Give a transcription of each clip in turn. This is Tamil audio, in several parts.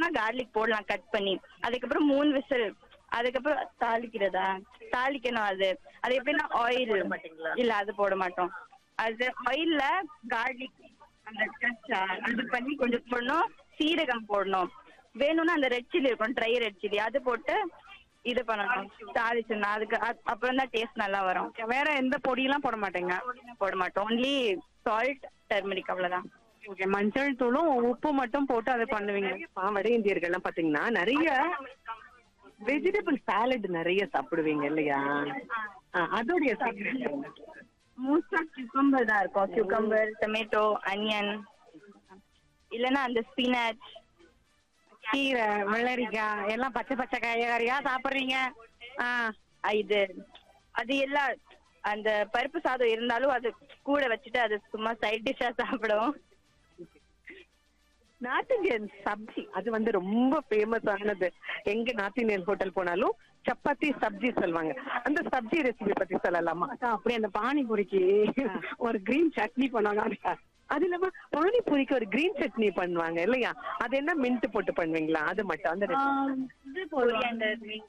வேணும்னா கார்லிக் போடலாம் கட் பண்ணி அதுக்கப்புறம் மூணு விசில் அதுக்கப்புறம் தாளிக்கிறதா தாளிக்கணும் அது அது எப்படின்னா ஆயில் இல்ல அது போட மாட்டோம் அது ஆயில்ல கார்லிக் அந்த கச்சா அது பண்ணி கொஞ்சம் போடணும் சீரகம் போடணும் வேணும்னா அந்த ரெட் சில்லி இருக்கும் ட்ரை ரெட் சில்லி அது போட்டு இது பண்ணணும் தாளிச்சிடணும் அதுக்கு அப்- அப்புறம் தான் டேஸ்ட் நல்லா வரும் வேற எந்த பொடியெல்லாம் போட மாட்டேங்க போட மாட்டோம் ஒன்லி சால்ட் டர்மரிக் அவ்வளவுதான் ஓகே மஞ்சள் தூளும் உப்பு மட்டும் போட்டு அதை பண்ணுவீங்க ஆ, வட இந்தியர்கள்லாம் பாத்தீங்கன்னா நிறைய வெஜிடபிள் சாலட் நிறைய சாப்பிடுவீங்க இல்லையா ஆ, அதோடைய secret என்ன? மோஸ்டா கியூக்கம்பர் தான் இருக்கும் கியூக்கம்பர் டொமேட்டோ அனியன் இல்லனா அந்த ஸ்பினாச் கீரை வெள்ளரிக்காய் எல்லாம் பச்சை பச்சை காய்கறியா சாப்பிடுறீங்க ஆ இது அது எல்லாம் அந்த பருப்பு சாதம் இருந்தாலும் அது கூட வச்சுட்டு அது சும்மா சைட் டிஷ்ஷா சாப்பிடுவோம் நார்த் இந்தியன் சப்ஜி அது வந்து ரொம்ப ஃபேமஸ் ஆனது எங்க நார்த் இந்தியன் ஹோட்டல் போனாலும் சப்பாத்தி சப்ஜி சொல்லுவாங்க அந்த சப்ஜி ரெசிபி பத்தி சொல்லலாமா அக்கா, அப்படியே அந்த பானிபூரிக்கு ஒரு கிரீன் சட்னி பண்ணுவாங்க அது இல்லாம பானிபூரிக்கு ஒரு கிரீன் சட்னி பண்ணுவாங்க இல்லையா அது என்ன மின்ட் போட்டு பண்ணுவீங்களா அது மட்டும் அந்த recipe. இது போடுவாங்க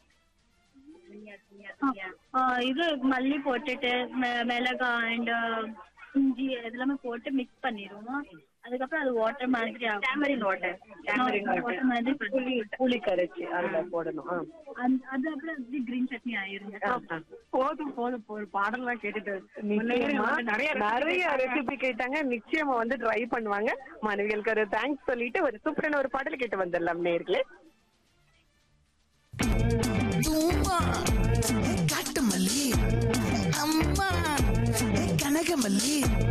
ஆ, இது மல்லி போட்டுட்டு மி- மிளகாய் அண்ட் இஞ்சி இதெல்லாமே போட்டு மிக்ஸ் பண்ணிடுவோம் அதுக்கப்புறம் அது வாட்டர் மாதிரி ஆகும் Tamarind water. Tamarind water. water மாதிரி புளி புளி கரைச்சி அதுல போடணும் ஆ. அந்த- அது அப்புறம் அப்படி கிரீன் சட்னி ஆயிருங்க ஆ, ஆ. போதும் போதும் போதும் பாடலாம் கேட்டுட்டு நிச்சயமா நிறைய நிறைய ரெசிபி கேட்டாங்க நிச்சயமா வந்து ட்ரை பண்ணுவாங்க மாணவிகளுக்கு ஒரு தேங்க்ஸ் சொல்லிட்டு ஒரு சூப்பரான ஒரு பாடல் கேட்டு வந்துடலாம் நேர்களே தூமா காட்டு மல்லி அம்மா கனகமல்லி